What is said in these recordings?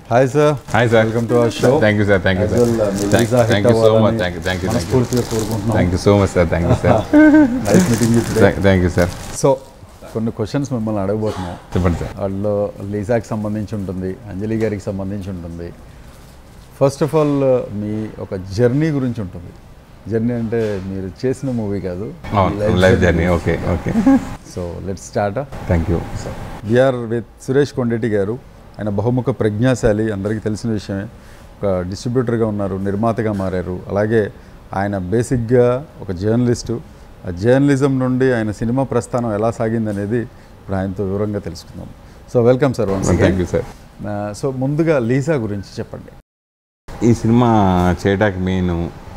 Hi sir hi sir welcome to our show thank you sir thank you sir thank you so much thank you thank you మనస్ఫూర్తిగా కోరుకుంటున్నాం thank you so much sir thank you sir nice meeting you today thank you sir so కొన్ని questions మిమ్మల్ని అడగబోతున్నాం చెప్పండి sir వాళ్ళు లీజాకి సంబంధించి ఉంటుంది అంజలి గారికి సంబంధించి ఉంటుంది ఫస్ట్ ఆఫ్ ఆల్ మీ ఒక జర్నీ గురించి ఉంటుంది జర్నీ అంటే మీరు చేసిన మూవీ కాదు life journey okay okay so let start thank you we are with Suresh Kondetti garu ఆయన బహుముఖ ప్రజ్ఞాశాలి అందరికీ తెలిసిన విషయమే ఒక డిస్ట్రిబ్యూటర్గా ఉన్నారు నిర్మాతగా మారారు అలాగే ఆయన బేసిక్గా ఒక జర్నలిస్టు ఆ జర్నలిజం నుండి ఆయన సినిమా ప్రస్థానం ఎలా సాగిందనేది ఇప్పుడు ఆయనతో వివరంగా తెలుసుకుందాం so welcome sir once thank you sir so ముందుగా లీజా గురించి చెప్పండి ఈ సినిమా చేయడానికి మెయిన్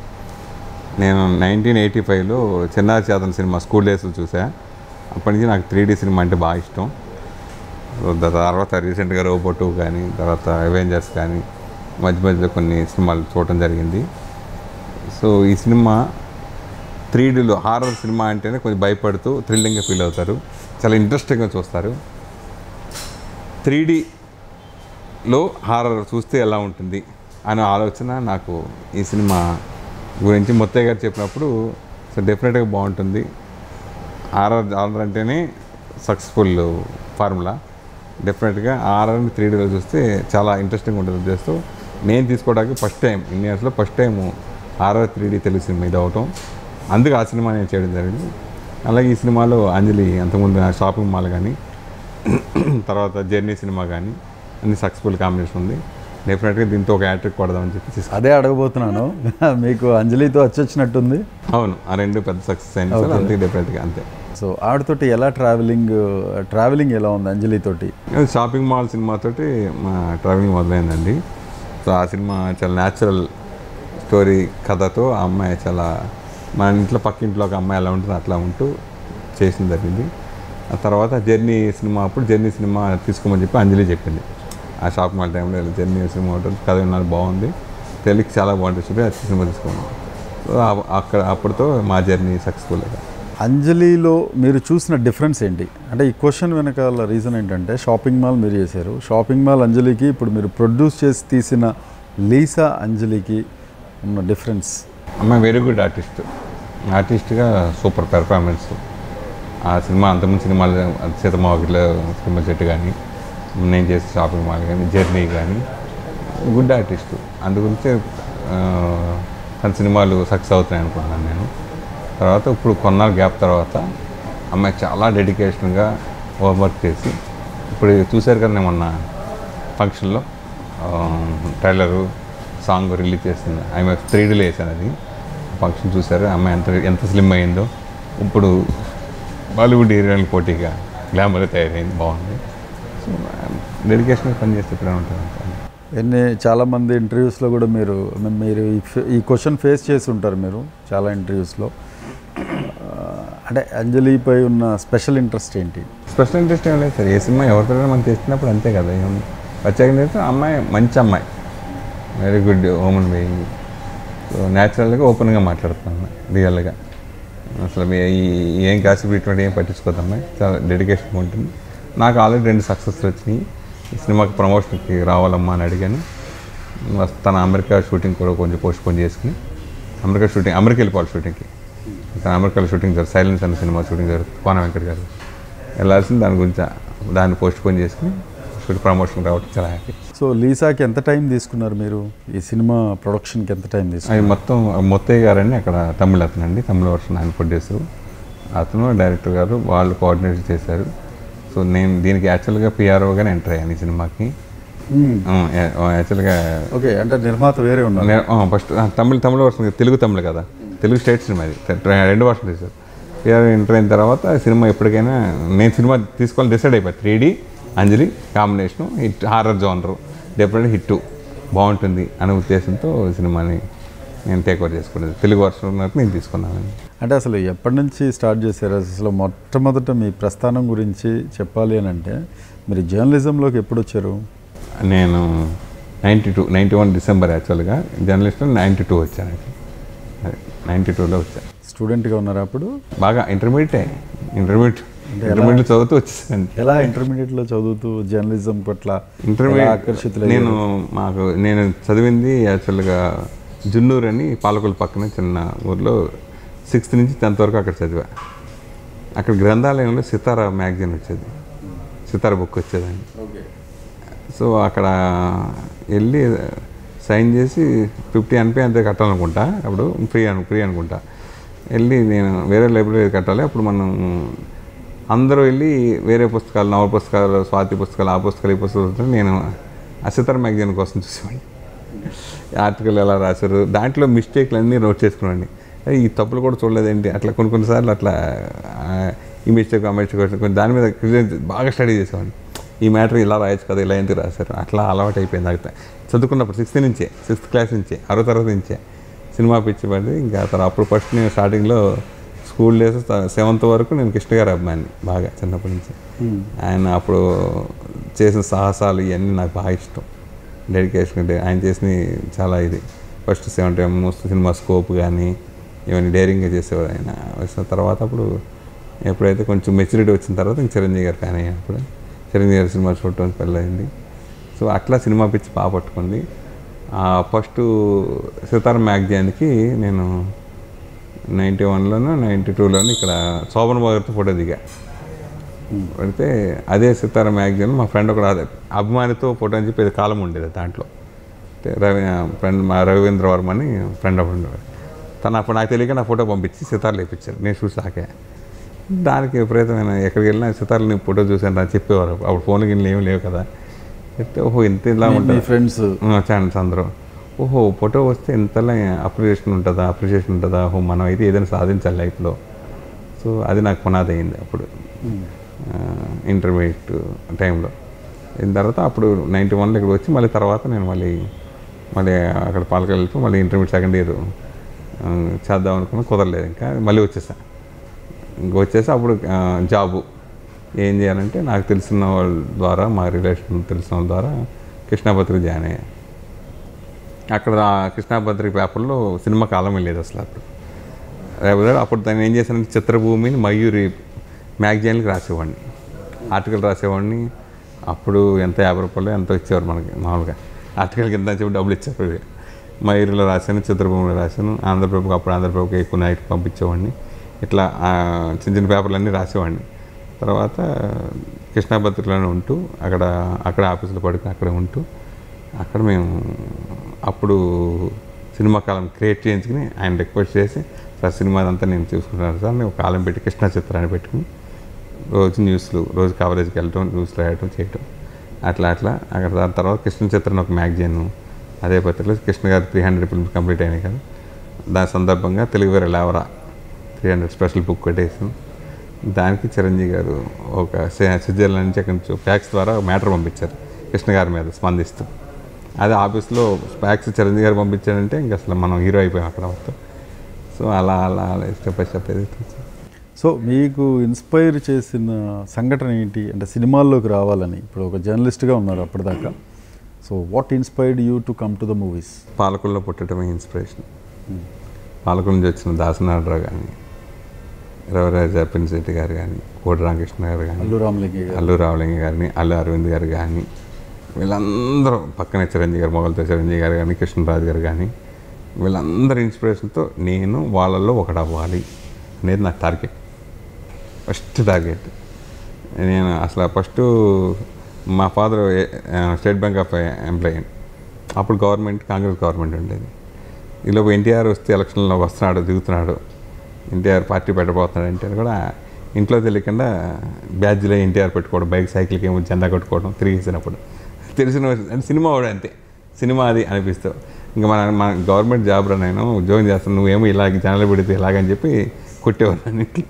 నేను నైన్టీన్ ఎయిటీ ఫైవ్లో చిన్నారి చేతన సినిమా స్కూల్ డేస్లో చూసా అప్పటి నుంచి నాకు త్రీ సినిమా అంటే బాగా ఇష్టం దా- తర్వాత రీసెంట్గా రోబో టూ కానీ తర్వాత అవెంజర్స్ కానీ మధ్య మధ్యలో కొన్ని సినిమాలు చూడటం జరిగింది సో ఈ సినిమా త్రీ డీలో హారర్ సినిమా అంటేనే కొంచెం భయపడుతూ థ్రిల్లింగ్గా ఫీల్ అవుతారు చాలా ఇంట్రెస్టింగ్గా చూస్తారు త్రీ లో హారర్ చూస్తే ఎలా ఉంటుంది అనే ఆలోచన నాకు ఈ సినిమా గురించి మొత్తయ్య గారు చెప్పినప్పుడు సో డెఫినెట్గా బాగుంటుంది హారర్ హారర్ అంటేనే సక్సెస్ఫుల్ ఫార్ములా డెఫినెట్గా హారర్ని త్రీ డీలో చూస్తే చాలా ఇంట్రెస్టింగ్ ఉంటుంది చేస్తూ నేను తీసుకోవడానికి ఫస్ట్ టైం ఇన్ని ఇయర్స్లో first time horror three D Telugu సినిమా ఇది అవటం అందుకు ఆ సినిమా నేను చేయడం జరిగింది అలాగే ఈ సినిమాలో అంజలి అంతకుముందు నా షాపింగ్ మాల్ కానీ తర్వాత జర్నీ సినిమా కానీ అన్ని సక్సెస్ఫుల్ కాంబినేషన్ ఉంది డెఫినెట్గా దీంతో ఒక యాట్రిక్ కొడదామని చెప్పి తీసుకు అదే అడగబోతున్నాను మీకు అంజలితో వచ్చొచ్చినట్టుంది అవును ఆ రెండు పెద్ద సక్సెస్ అయిన సార్ అంతే డెఫినెట్గా అంతే సో ఆవిడతోటి ఎలా ట్రావెలింగ్ ట్రావెలింగ్ ఎలా ఉంది అంజలితోటి షాపింగ్ మాల్ సినిమాతోటి మా ట్రావెలింగ్ మొదలైందండి సో ఆ సినిమా చాలా న్యాచురల్ స్టోరీ కథతో ఆ అమ్మాయి చాలా మన ఇంట్లో పక్కింట్లో ఒక అమ్మాయి ఎలా ఉంటుందో అట్లా ఉంటూ చేసిన జరిగింది ఆ తర్వాత జర్నీ సినిమా అప్పుడు జర్నీ సినిమా తీసుకోమని చెప్పి అంజలి చెప్పింది ఆ షాపింగ్ మాల్ టైంలో ఇలా జర్నీ సినిమా ఉంటుంది కథ విన్నారు బాగుంది తెలుగు చాలా బాగుంటుంది చెప్పి ఆ సినిమా తీసుకున్నాం సో ఆ- అక్కడ అప్పటితో మా జర్నీ సక్సెస్ఫుల్ అంజలిలో మీరు చూసిన డిఫరెన్స్ ఏంటి అంటే ఈ క్వశ్చన్ వెనకాల రీజన్ ఏంటంటే షాపింగ్ మాల్ మీరు చేశారు షాపింగ్ మాల్ అంజలికి ఇప్పుడు మీరు ప్రొడ్యూస్ చేసి తీసిన లీసా అంజలికి ఉన్న డిఫరెన్స్ అమ్మాయి వెరీ గుడ్ ఆర్టిస్ట్ ఆర్టిస్ట్గా సూపర్ పెర్ఫార్మెన్స్ ఆ సినిమా అంతకుముందు సినిమాలు సీతమావకిలో సినిమా చెట్టు కానీ నేను చేసే షాపింగ్ మాల్ కానీ జర్నీ కానీ గుడ్ ఆర్టిస్ట్ అందుగురించి ఆ, తన సినిమాలు సక్సెస్ అవుతున్నాయి అనుకుంటున్నాను నేను తర్వాత ఇప్పుడు కొన్నాళ్ళ గ్యాప్ తర్వాత అమ్మాయి చాలా డెడికేషన్గా హోంవర్క్ చేసి ఇప్పుడు చూశారు కదా నేను మొన్న ఫంక్షన్లో ట్రైలరు సాంగ్ రిలీజ్ చేసింది ఆమె త్రీ డీలో వేసాను అది ఫంక్షన్ చూసారు అమ్మాయి ఎంత ఎంత స్లిమ్ అయిందో ఇప్పుడు బాలీవుడ్ హీరోయిన్ పోటీగా గ్లామర్ తయారైంది బాగుంది సో డెడికేషన్గా పనిచేస్తే ఇప్పుడే ఉంటుంది ఎన్ని చాలామంది ఇంటర్వ్యూస్లో కూడా మీరు మీ- మీరు ఈ ఫే- ఈ క్వశ్చన్ ఫేస్ చేసి ఉంటారు మీరు చాలా ఇంటర్వ్యూస్లో అంటే అంజలిపై ఉన్న స్పెషల్ ఇంట్రెస్ట్ ఏంటి స్పెషల్ ఇంట్రెస్ట్ ఏం లేదు సార్ ఏ సినిమా ఎవరికైనా మనం చేసినప్పుడు అంతే కదా ఏం వచ్చాక ఏంటంటే అమ్మాయి మంచి అమ్మాయి very good woman being so న్యాచురల్గా ఓపెన్గా మాట్లాడుతున్నాను రియల్గా అసలు మీ ఈ- ఏం కాసి ఇటువంటి ఏం పట్టించుకోదు అమ్మాయి చాలా డెడికేషన్ ఉంటుంది నాకు ఆల్రెడీ రెండు సక్సెస్లు వచ్చినాయి ఈ సినిమాకి ప్రమోషన్కి రావాలమ్మా అని అడిగాను తన అమెరికా షూటింగ్ కూడా కొంచెం పోస్ట్ పోన్ చేసుకుని అమెరికా షూటింగ్ అమెరికా వెళ్ళిపోవాలి షూటింగ్కి తన అమెరికాలో షూటింగ్ జరుగుతుంది సైలెన్స్ అనే సినిమా షూటింగ్ జరుగుతుంది కోన వెంకట్ గారు వెళ్ళాల్సింది దాని గురించి దాన్ని పోస్ట్ పోన్ చేసుకుని షూట్ ప్రమోషన్ రావడం చాలా హ్యాపీ సో లీసాకి ఎంత టైం తీసుకున్నారు మీరు ఈ సినిమా ప్రొడక్షన్కి ఎంత టైం తీసుకున్నారు అది మొత్తం మొత్తయ్య గారని అక్కడ తమిళ అతను అండి తమిళ వర్షన్ ఆయన ప్రొడ్యూసర్ అతను డైరెక్టర్ గారు వాళ్ళు కోఆర్డినేట్ చేశారు సో నేను దీనికి యాక్చువల్గా పిఆర్ఓగానే ఎంటర్ అయ్యాను ఈ సినిమాకి యాక్చువల్గా ఓకే అంటే నిర్మాత వేరే ఉన్నారు ఫస్ట్ తమిళ తమిళ వర్షన్ కాదు, తెలుగు తమిళ కదా తెలుగు స్టేట్ సినిమా ఇది త- రెండు వర్షన్ తీశారు పిఆర్ ఎంటర్ అయిన తర్వాత సినిమా ఎప్పటికైనా నేను సినిమా తీసుకోవాలని డిసైడ్ అయిపోయి three D Anjali combination hit horror genre definite hit బాగుంటుంది అనే ఉద్దేశంతో ఈ సినిమాని నేను టేక్ ఓవర్ చేసుకునేది తెలుగు వర్షన్ ఉన్నట్టు నేను తీసుకున్నాను అంటే అసలు ఎప్పటి నుంచి స్టార్ట్ చేశారు అసలు మొట్టమొదట మీ ప్రస్థానం గురించి చెప్పాలి అని అంటే మీరు జర్నలిజంలోకి ఎప్పుడు వచ్చారు నేను ninety two ninety one December యాక్చువల్గా జర్నలిస్ట్ నైంటీ టూ వచ్చాను నైంటీ టూలో వచ్చాను స్టూడెంట్గా ఉన్నారు అప్పుడు బాగా ఇంటర్మీడియటే ఇంటర్మీడియట్ ఇంటర్మీడియట్ చదువుతూ వచ్చేసాను ఎలా ఇంటర్మీడియట్లో చదువుతూ జర్నలిజం పట్ల ఎలా ఇంటర్మీడియట్ ఆకర్షితులయ్యారు? నేను మాకు నేను చదివింది యాక్చువల్గా జున్నూరు అని పాలకొల్లు పక్కన చిన్న ఊర్లో సిక్స్త్ నుంచి టెన్త్ వరకు అక్కడ చదివా అక్కడ గ్రంథాలయంలో సితారా మ్యాగజైన్ వచ్చేది సితారా బుక్ వచ్చేదండి సో అక్కడ వెళ్ళి సైన్ చేసి ఫిఫ్టీ ఎన్పి అంతే కట్టాలనుకుంటా అప్పుడు ఫ్రీ అను ఫ్రీ అనుకుంటా వెళ్ళి నేను వేరే లైబ్రరీ కట్టాలి అప్పుడు మనం అందరూ వెళ్ళి వేరే పుస్తకాలు నవల పుస్తకాలు స్వాతి పుస్తకాలు ఆ పుస్తకాలు ఈ పుస్తకాలు చదువుతుంటే నేను అసితర్ మ్యాగజైన్ కోసం చూసేవాడిని ఆర్టికల్ ఎలా రాశారు దాంట్లో మిస్టేక్లు అన్నీ నోట్ చేసుకున్నాండి అరే ఈ తప్పులు కూడా చూడలేదేంటి అట్లా కొన్ని కొన్నిసార్లు అట్లా ఆ, ఈ మిస్టేక్ ఆ మిస్టేక్ వచ్చిన కొన్ని దాని మీద క్రిటిసిజం బాగా స్టడీ చేసేవాడిని ఈ మ్యాటర్ ఇలా రాయొచ్చు కదా ఇలా ఎందుకు రాశారు అట్లా అలవాటు అయిపోయింది అయితే చదువుకున్నప్పుడు సిక్స్త్ నుంచే సిక్స్త్ క్లాస్ నుంచే ఆరో తరగతి నుంచే సినిమా పిచ్చి పడి ఇంకా తర్వాత అప్పుడు ఫస్ట్ నేను స్టార్టింగ్లో స్కూల్ డేస్ సెవెంత్ వరకు నేను కృష్ణ గారి అభిమాని బాగా చిన్నప్పటి నుంచి ఆయన అప్పుడు చేసిన సాహసాలు ఇవన్నీ నాకు బాగా ఇష్టం డెడికేషన్ అంటే ఆయన చేసిన చాలా ఇది first seventy most cinema scope కానీ ఇవన్నీ డేరింగ్గా చేసేవారు ఆయన వచ్చిన తర్వాత అప్పుడు ఎప్పుడైతే కొంచెం మెచ్యూరిటీ వచ్చిన తర్వాత ఇంక చిరంజీవి గారు ఫ్యాన్ అయ్యినప్పుడు చిరంజీవి గారి సినిమా చూడటం పెళ్ళయింది సో అట్లా సినిమా పిచ్చి బాగా పట్టుకుంది ఫస్ట్ సితార్ మ్యాగజైన్కి నేను నైంటీ వన్లోనూ నైంటీ టూలోనూ ఇక్కడ శోభన్ బాగర్తో ఫోటో దిగా పడితే అదే సితార మ్యాగజైన్ మా ఫ్రెండ్ ఒకడు అదే అభిమానితో ఫోటో అని చెప్పి ఇది కాలం ఉండేది దాంట్లో అంటే రవి ఫ్రెండ్ మా రవీంద్ర వర్మ అని ఫ్రెండ్ ఒకడు ఉండేవాడు తను అప్పుడు నాకు తెలియక నా ఫోటో పంపించి సితార్లు వేయించారు నేను చూసాకే దానికి విపరీతమైన ఎక్కడికి వెళ్ళినా సితార్లు నీ ఫోటో చూసాను అని చెప్పేవారు అప్పుడు ఫోన్ గిన్నెలు ఏమి లేవు కదా చెప్తే ఓహో ఇంత ఇలా మీ ఉంటుంది ఫ్రెండ్స్ ఛానల్స్ అందరూ ఓహో ఫోటో వస్తే ఇంతలా అప్రిషియేషన్ ఉంటుందా అప్రిషియేషన్ ఉంటుందా ఓహో మనం అయితే ఏదైనా సాధించాలి లైఫ్లో సో అది నాకు పునాది అయింది అప్పుడు ఇంటర్మీడియట్ టైంలో అయిన తర్వాత అప్పుడు నైంటీ వన్లో ఇక్కడ వచ్చి మళ్ళీ తర్వాత నేను మళ్ళీ మళ్ళీ అక్కడ పాలక వెళ్ళిపోయి మళ్ళీ ఇంటర్మీడియట్ సెకండ్ ఇయర్ చేద్దాం అనుకున్నా కుదరలేదు ఇంకా మళ్ళీ వచ్చేసా ఇంక వచ్చేసి అప్పుడు ఆ, జాబు ఏం చేయాలంటే నాకు తెలిసిన వాళ్ళ ద్వారా మా రిలేషన్ తెలిసిన వాళ్ళ ద్వారా కృష్ణాపత్రిక జాయిన్ అయ్యా అక్కడ ఆ కృష్ణాపత్రిక పేపర్లో సినిమా కాలం వెళ్ళేది అసలు అప్పుడు రెగ్యులర్ అప్పుడు దాన్ని ఏం చేశానంటే చిత్రభూమిని మయూరి మ్యాగజైన్కి రాసేవాడిని ఆర్టికల్ రాసేవాడిని అప్పుడు ఎంత యాభై రూపాయలు ఎంత ఇచ్చేవారు మనకి మామూలుగా ఆర్టికల్కి ఎంత అని చెప్పి డబ్బులు ఇచ్చేవారు మయూరిలో రాశాను చిత్రభూమిలో రాశాను ఆంధ్రప్రభకు అప్పుడు ఆంధ్రప్రభకు ఎక్కువ నైట్ పంపించేవాడిని ఇట్లా ఆ, చిన్న చిన్న పేపర్లన్నీ రాసేవాడిని తర్వాత కృష్ణాపత్రికలోనే ఉంటూ అక్కడ అక్కడ ఆఫీసులో పడుకుని అక్కడే ఉంటూ అక్కడ మేము అప్పుడు సినిమా కాలం క్రియేట్ చేయించుకుని ఆయన రిక్వెస్ట్ చేసి సార్ సినిమా అంతా నేను చూసుకుంటున్నాను సార్ నేను కాలం పెట్టి కృష్ణ చిత్రాన్ని పెట్టుకుని రోజు న్యూస్లు రోజు కవరేజ్కి వెళ్ళటం న్యూస్ రాయటం చేయటం అట్లా అట్లా అక్కడ దాని తర్వాత కృష్ణ చిత్రం ఒక మ్యాగజైన్ అదే పత్రికలో కృష్ణ గారి త్రీ హండ్రెడ్ ఫిల్మ్స్ కంప్లీట్ అయినాయి కదా దాని సందర్భంగా తెలుగు వేరే లేవరా త్రీ హండ్రెడ్ స్పెషల్ బుక్ కొట్టేసాను దానికి చిరంజీవి గారు ఒక స్వి- స్విట్జర్లాండ్ నుంచి అక్కడి నుంచి ఫ్యాక్స్ ద్వారా మ్యాటర్ పంపించారు కృష్ణ గారి మీద స్పందిస్తూ అదే ఆఫీస్లో ఫ్యాక్స్ చిరంజీవి గారు పంపించారంటే ఇంకా అసలు మనం హీరో అయిపోయాం అక్కడ మొత్తం సో అలా అలా అలా స్టెప్ బై స్టెప్ ఎదుగుతుంది సో మీకు ఇన్స్పైర్ చేసిన సంఘటన ఏంటి అంటే సినిమాల్లోకి రావాలని ఇప్పుడు ఒక జర్నలిస్ట్గా ఉన్నారు అప్పటిదాకా so what inspired you to come to the movies పాలకుల్లో పుట్టడమే ఇన్స్పిరేషన్ పాలకుల నుంచి వచ్చిన దాసనాథరావు కానీ రవిరాజ పినిశెట్టి గారు కానీ కోటి రామకృష్ణ గారు కానీ అల్లు రామలింగి గారు అల్లు రావలింగ గారిని అల్లు అరవింద్ గారు కానీ వీళ్ళందరూ పక్కనే చిరంజీవి గారు మొగలతో చిరంజీవి గారు కానీ కృష్ణరాజు గారు కానీ వీళ్ళందరి ఇన్స్పిరేషన్తో నేను వాళ్ళల్లో ఒకటి అవ్వాలి అనేది నా టార్గెట్ ఫస్ట్ టార్గెట్ నేను అసలు ఫస్ట్ మా father State Bank of employee అప్పుడు గవర్నమెంట్ కాంగ్రెస్ గవర్నమెంట్ ఉండేది ఈలోపు ఎన్టీఆర్ వస్తే ఎలక్షన్లో వస్తున్నాడు దిగుతున్నాడు ఎన్టీఆర్ పార్టీ పెట్టబోతున్నాడు ఎన్టీఆర్ కూడా ఇంట్లో తెలియకుండా బ్యాడ్జ్లో ఎన్టీఆర్ పెట్టుకోవడం బైక్ సైకిల్కి ఏమో జెండా కొట్టుకోవడం తిరిగేసినప్పుడు తెలిసిన వాడు- అంటే సినిమా వాడు అంతే సినిమా అది అనిపిస్తావు ఇంకా మన మన గవర్నమెంట్ జాబ్ రా నేను ఉద్యోగం చేస్తాను నువ్వేమో ఇలాగ జనాలు పెడితే ఇలాగని చెప్పి కొట్టేవాడు ఇంట్లో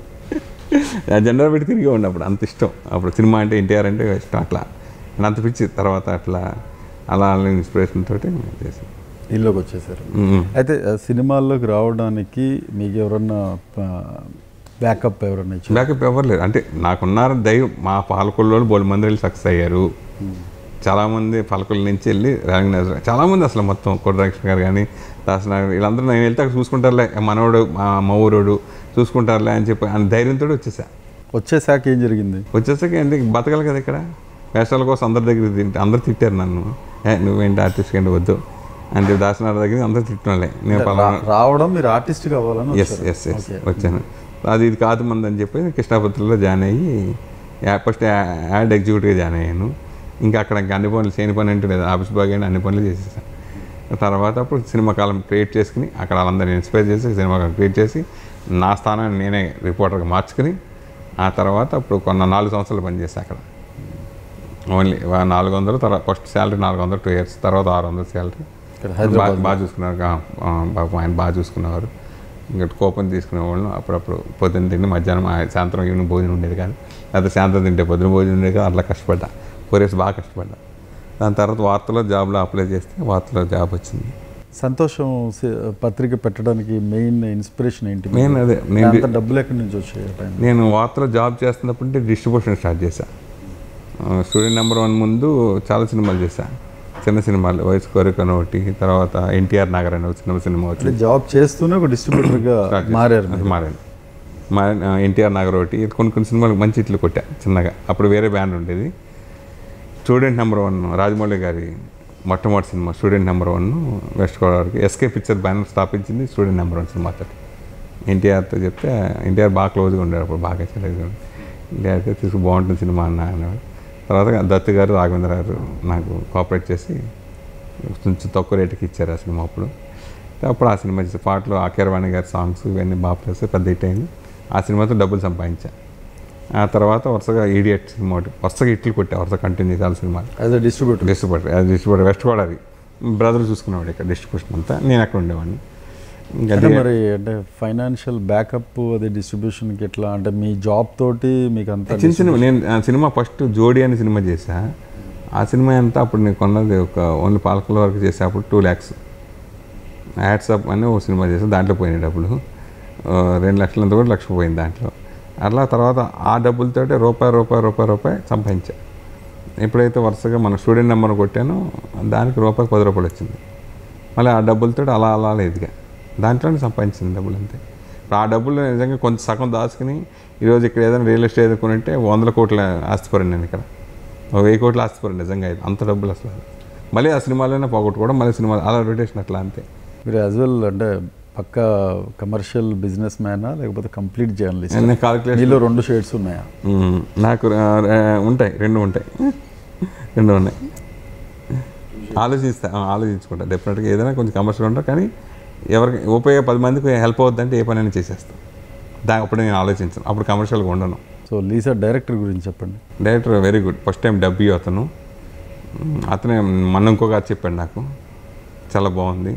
ఆ జెండా పెట్టి తిరిగి ఉన్నప్పుడు అంత ఇష్టం అప్పుడు సినిమా అంటే ఎన్టీఆర్ అంటే ఇష్టం అట్లా నేను అంత పిచ్చి తర్వాత అట్లా అలా అలా ఇన్స్పిరేషన్ తోటి చేసాను ఇల్లుకి వచ్చేసారు అయితే ఆ, సినిమాల్లోకి రావడానికి మీకు ఎవరన్నా బ్యాకప్ ఎవరన్నా ఇచ్చారు బ్యాకప్ ఎవరు లేరు అంటే నాకున్నారు ధైర్యం మా పాలకొల్లో బోల్ మంది వెళ్ళి సక్సెస్ అయ్యారు చాలామంది పాలకొల్ల నుంచి వెళ్ళి ర్యాంక్ నజర్ చాలామంది అసలు మొత్తం కొట్టరాకృష్ణ గారు కానీ దాసనాగర్ వీళ్ళందరూ నేను వెళ్తే అక్కడ చూసుకుంటారులే మనోడు మా మా ఊరోడు చూసుకుంటారులే అని చెప్పి ఆయన ధైర్యంతో వచ్చేసా వచ్చేసాక ఏం జరిగింది వచ్చేసాక ఏంటి బతకాలి కదా ఇక్కడ వేషాల కోసం అందరి దగ్గర తింటే అందరు తిట్టారు నన్ను ఏ నువ్వేంటి ఆర్టిస్ట్ కంటే వద్దు అంటే దాసనాథ్ దగ్గర అందరు తిట్టినాలే నేను పలానా రావడం మీరు ఆర్టిస్ట్ కావాలని ఎస్ ఎస్ ఎస్ వచ్చాను అది ఇది కాదు మంది అని చెప్పి కృష్ణాపత్రిలో జాయిన్ అయ్యి యా- ఫస్ట్ యా- యాడ్ ఎగ్జిక్యూటివ్గా జాయిన్ అయ్యాను ఇంకా అక్కడ ఇంకా అన్ని పనులు చేయని పని అంటే లేదు ఆఫీస్ బాగా అన్ని పనులు చేసేసాను తర్వాత అప్పుడు సినిమా కాలం క్రియేట్ చేసుకుని అక్కడ వాళ్ళందరినీ ఇన్స్పైర్ చేసి సినిమా కాలం క్రియేట్ చేసి నా స్థానాన్ని నేనే రిపోర్టర్గా మార్చుకుని ఆ తర్వాత అప్పుడు కొన్న నాలుగు సంవత్సరాలు పనిచేసాను అక్కడ ఓన్లీ నాలుగు వందలు తర్వాత ఫస్ట్ శాలరీ నాలుగు వందలు టూ ఇయర్స్ తర్వాత ఆరు వందలు శాలరీ ఇక్కడ బాగా హైదరాబాద్ బాగా చూసుకున్నారు ఆ, ఆ, పాపం ఆయన బాగా చూసుకునేవారు ఇంకా కోపం తీసుకునేవాళ్ళు అప్పుడప్పుడు పొద్దున్న తిండి మధ్యాహ్నం ఆ సాయంత్రం ఈవినింగ్ భోజనం ఉండేది కానీ లేకపోతే సాయంత్రం తింటే పొద్దున భోజనం ఉండేది కాదు అట్లా కష్టపడ్డా ఫోర్ ఇయర్స్ బాగా కష్టపడ్డా దాని తర్వాత వార్తలో జాబ్లో అప్లై చేస్తే వార్తలో జాబ్ వచ్చింది సంతోషం సి- పత్రిక పెట్టడానికి మెయిన్ ఇన్స్పిరేషన్ ఏంటి మీకు? నేను అదే నేను అంత డబ్బులు ఎక్కడి నుంచి వచ్చాయి ఆ టైం నేను వార్తలో జాబ్ చేస్తున్నప్పుడు డిస్ట్రిబ్యూషన్ స్టార్ట్ చేశా స్టూడెంట్ నెంబర్ వన్ ముందు చాలా సినిమాలు చేశా చిన్న సినిమాలు వయసు కోరికను ఒకటి తర్వాత ఎన్టీఆర్ నగర్ అని ఒక చిన్న సినిమా వచ్చింది అంటే జాబ్ చేస్తూనే ఒక డిస్ట్రిబ్యూటర్గా స్టార్ట్ చేశాను. మారారు అది మారాను మారి ఎన్టీఆర్ నగర్ ఒకటి కొన్ని కొన్ని సినిమాలు మంచి ఇట్లు కొట్టా చిన్నగా అప్పుడు వేరే బ్యాండ్ ఉండేది స్టూడెంట్ నెంబర్ వన్ రాజమౌళి గారి మొట్టమొదటి cinema student number one west గోదావరికి ఎస్కే పిక్చర్ బ్యానర్ స్థాపించింది స్టూడెంట్ నెంబర్ వన్ సినిమాతో ఎన్టీఆర్తో చెప్తే ఎన్టీఆర్ బాగా క్లోజ్గా ఉండారు అప్పుడు బాగా చెల్లెగా ఎన్టీఆర్తో తీసుకు బాగుంటుంది సినిమా అన్న అనేవాడు తర్వాత దత్తు గారు రాఘవేంద్ర గారు నాకు కోఆపరేట్ చేసి కొంచెం తక్కువ రేటుకి ఇచ్చారు ఆ సినిమా అప్పుడు అప్పుడు ఆ సినిమా చేసే పాటలు ఆకేరవాణి గారి సాంగ్స్ ఇవన్నీ బాగా ప్లస్ పెద్ద హిట్ అయింది ఆ సినిమాతో డబ్బులు సంపాదించా ఆ తర్వాత వరుసగా ఈడియట్ సినిమా ఒకటి వరుసగా ఇట్లు కొట్టా వరుస కంటిన్యూ చాలా సినిమాలు యాజ్ అ డిస్ట్రిబ్యూటర్ డిస్ట్రిబ్యూటర్ అది డిస్ట్రిబ్యూటర్ వెస్ట్ గోదావరి బ్రదర్ చూసుకునేవాడు ఇక్కడ డిస్ట్రిబ్యూషన్ అంతా నేను అక్కడ ఉండేవాడిని ఇంకా అంటే అది- మరి అంటే ఫైనాన్షియల్ బ్యాకప్ అది డిస్ట్రిబ్యూషన్కి ఎట్లా అంటే మీ జాబ్ తోటి మీకు అంత చిన్న సినిమా నేను ఆ సినిమా ఫస్ట్ జోడి అనే సినిమా చేశా ఆ సినిమా అంతా అప్పుడు నేను కొన్నది ఒక ఓన్లీ పాలకుల వరకు చేసా అప్పుడు టూ ల్యాక్స్ యాడ్సప్ అని ఓ సినిమా చేసా దాంట్లో పోయినాయి డబ్బులు ఆ, రెండు లక్షలంత కూడా లక్ష పోయింది దాంట్లో అట్లా తర్వాత ఆ డబ్బులతోటి రూపాయి రూపాయి రూపాయి రూపాయి సంపాదించా ఎప్పుడైతే వరుసగా మన స్టూడెంట్ నెంబర్ కొట్టానో దానికి రూపాయి పది రూపాయలు వచ్చింది మళ్ళీ ఆ డబ్బులతో అలా అలా అలా ఎదిగా దాంట్లోనే సంపాదించింది డబ్బులు అంతే ఇప్పుడు ఆ డబ్బులు నిజంగా కొంచెం సగం దాచుకుని ఈరోజు ఇక్కడ ఏదైనా రియల్ ఎస్టేట్ ఎదుర్కొంటే వందల కోట్ల ఆస్తిపరండి నేను ఇక్కడ ఒక వెయ్యి కోట్ల ఆస్తిపరండి నిజంగా ఇది అంత డబ్బులు అసలు మళ్ళీ ఆ సినిమాలోనే పోగొట్టుకోవడం మళ్ళీ సినిమా అలా రొటేషన్ అట్లా అంతే మీరు యాజ్ వెల్ అంటే పక్క కమర్షియల్ బిజినెస్ మ్యానా లేకపోతే కంప్లీట్ జర్నలిస్ట్ నేను కాలిక్యులేషన్ మీలో రెండు షేడ్స్ ఉన్నాయా మ్మ్. నాకు ఆ, ఆ, ఉంటాయి రెండు ఉంటాయి రెండు ఉన్నాయి ఆలోచిస్తా ఆ, ఆలోచించుకుంటా డెఫినెట్గా ఏదైనా కొంచెం కమర్షియల్ ఉంటా కానీ ఎవరికి ఉపయోగ పది మందికి హెల్ప్ అవుద్దంటే ఏ పనైనా చేసేస్తాను దా అప్పుడు నేను ఆలోచించను అప్పుడు కమర్షియల్గా ఉండను సో లీసా డైరెక్టర్ గురించి చెప్పండి director very good first time డబ్బీ అతను మ్మ్. అతనే మొన్న ఇంకో గారు చెప్పాడు నాకు చాలా బాగుంది